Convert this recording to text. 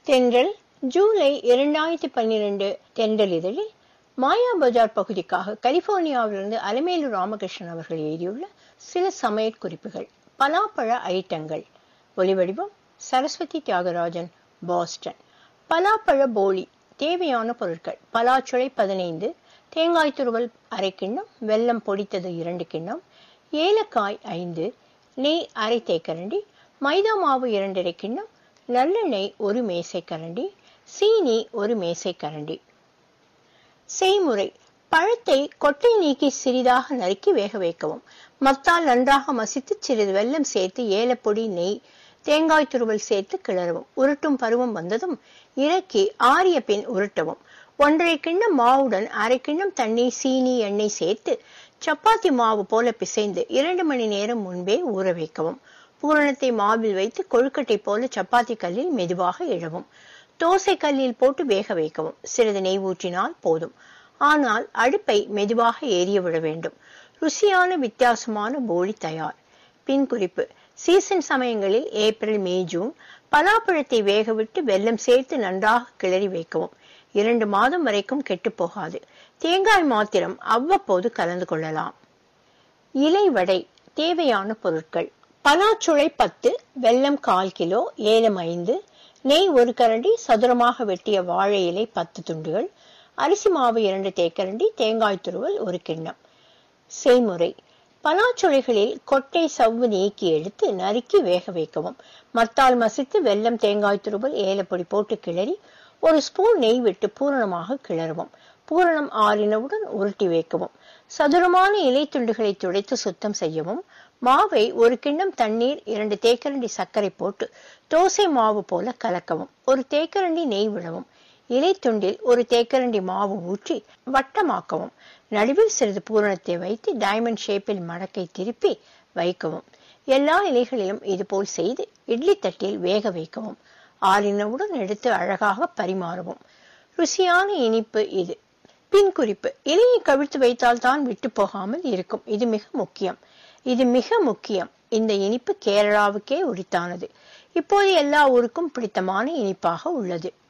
தென்றல் ஜூலை இரண்டாயிரத்தி பன்னிரண்டு தென்றல் இதழில் மாயா பஜார் பகுதிக்காக கலிபோர்னியாவிலிருந்து அலமேலு ராமகிருஷ்ணன் அவர்கள் எழுதியுள்ள சில சமையல் குறிப்புகள் பலாப்பழ ஐட்டங்கள் ஒலிவடிவம் சரஸ்வதி தியாகராஜன் பாஸ்டன் பலாப்பழ போலி தேவையான பொருட்கள் பலாச்சுளை பதினைந்து தேங்காய் துருவல் அரை கிண்ணம் வெல்லம் பொடித்தது இரண்டு கிண்ணம் ஏலக்காய் ஐந்து நெய் அரை தேக்கரண்டி மைதா மாவு இரண்டரை கிண்ணம் நல்லெண்ணெய் ஒரு மேசை கரண்டி சீனி ஒரு மேசை கரண்டி செய்முறை பழத்தை கொட்டை நீக்கி சிறிதாக நறுக்கி வேக வைக்கவும் மத்தால் நன்றாக மசித்து சிறிது வெல்லம் சேர்த்து ஏலப்பொடி நெய் தேங்காய் துருவல் சேர்த்து கிளறவும் உருட்டும் பருவம் வந்ததும் இறக்கி ஆறிய பின் உருட்டவும் ஒன்றரை கிண்ணம் மாவுடன் அரை கிண்ணம் தண்ணீர் சீனி எண்ணெய் சேர்த்து சப்பாத்தி மாவு போல பிசைந்து இரண்டு மணி நேரம் முன்பே ஊற வைக்கவும் பூரணத்தை மாவில் வைத்து கொழுக்கட்டை போல சப்பாத்தி கல்லில் மெதுவாக இழவும் தோசை கல்லில் போட்டு வேக வைக்கவும் சிறிது நெய் ஊற்றினால் போதும் ஆனால் அடுப்பை மெதுவாக ஏறிய விட வேண்டும் ருசியான வித்தியாசமான போலி தயார் பின் குறிப்பு சீசன் சமயங்களில் ஏப்ரல் மே ஜூன் பலாப்பழத்தை வேகவிட்டு வெல்லம் சேர்த்து நன்றாக கிளறி வைக்கவும் இரண்டு மாதம் வரைக்கும் கெட்டு போகாது தேங்காய் மாத்திரம் அவ்வப்போது கலந்து கொள்ளலாம் இலை வடை தேவையான பொருட்கள் பலாச்சுளை பத்து வெல்லம் கால் கிலோ ஏலம் ஐந்து நெய் ஒரு கரண்டி சதுரமாக வெட்டிய வாழை இலை பத்து துண்டுகள் அரிசி மாவு இரண்டு தேக்கரண்டி தேங்காய் துருவல் ஒரு கிண்ணம் செய்முறை பலாச்சுளைகளில் கொட்டை சவ்வு நீக்கி எடுத்து நறுக்கி வேக வைக்கவும் மத்தால் மசித்து வெல்லம் தேங்காய் துருவல் ஏலப்பொடி போட்டு கிளறி ஒரு ஸ்பூன் நெய் விட்டு பூரணமாக கிளறவும் பூரணம் ஆறினவுடன் உருட்டி வைக்கவும் சதுரமான இலை துண்டுகளை துடைத்து சுத்தம் செய்யவும் மாவை ஒரு கிண்ணம் தண்ணீர் இரண்டு தேக்கரண்டி சர்க்கரை போட்டு தோசை மாவு போல கலக்கவும் ஒரு தேக்கரண்டி நெய் விடவும் இலை துண்டில் ஒரு தேக்கரண்டி மாவு ஊற்றி வட்டமாக்கவும் நடுவில் சிறிது பூரணத்தை வைத்து டைமண்ட் ஷேப்பில் மடக்கை திருப்பி வைக்கவும் எல்லா இலைகளிலும் இதுபோல் செய்து இட்லி தட்டில் வேக வைக்கவும் ஆறினவுடன் எடுத்து அழகாக பரிமாறவும் ருசியான இனிப்பு இது பின் குறிப்பு இலையை கவிழ்த்து வைத்தால் தான் விட்டு போகாமல் இருக்கும் இது மிக முக்கியம் இது மிக முக்கியம் இந்த இனிப்பு கேரளாவுக்கே உரித்தானது இப்போது எல்லா ஊருக்கும் பிடித்தமான இனிப்பாக உள்ளது